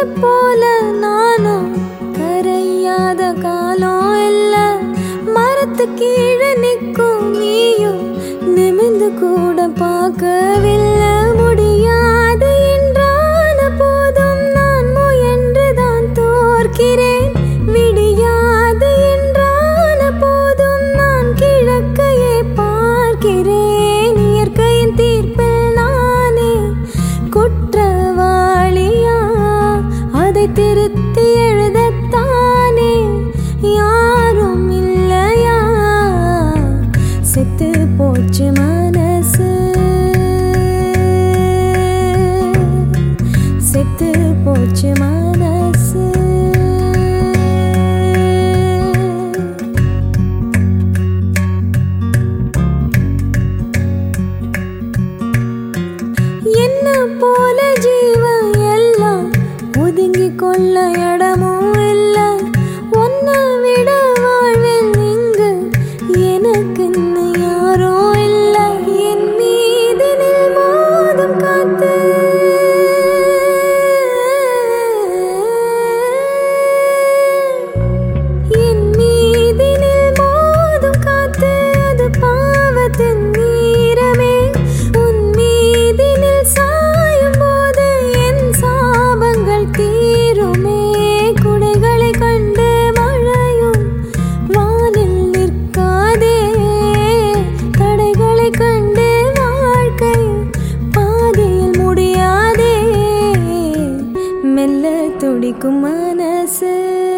போல நானும் கரையாத காலம் இல்ல மரத்து கீழே நிற்கும் நீயும் நிமிந்து கூட பார்க்கவில்லை முடியாது என்றான போதும் நான் முயன்றுதான் தோற்கிறேன் விடியாது என்றான போதும் நான் கிழக்கையே பார்க்கிறேன் இயற்கையின் தீர்ப்பில் நானே குற்றவாளியா அதை திருத்தி எழுதத்தானே யாரும் இல்லையா செத்து போச்சு மனசு செத்து போச்சு மனசு என்ன போல ஜீவன் எல்லாம் ஒதுங்கி கொள்ள இடமும் இல்ல ஒன்ன விட வாழ்வில் இங்கு எனக்கு யாரோ இல்ல என் மீது நில் மோதும் காத்து என் மீதினில் மோதும் காத்து அது பாவத்தின் நீரமே உன் மீதினில் சாயும் போது என் சாபங்கள் தீருமே குடைகளை கண்டு மழையும் வானில் நிற்காதே தடைகளை கண்டு வாழ்க்கை பாதையில் முடியாதே மெல்ல துடிக்கும் மனசு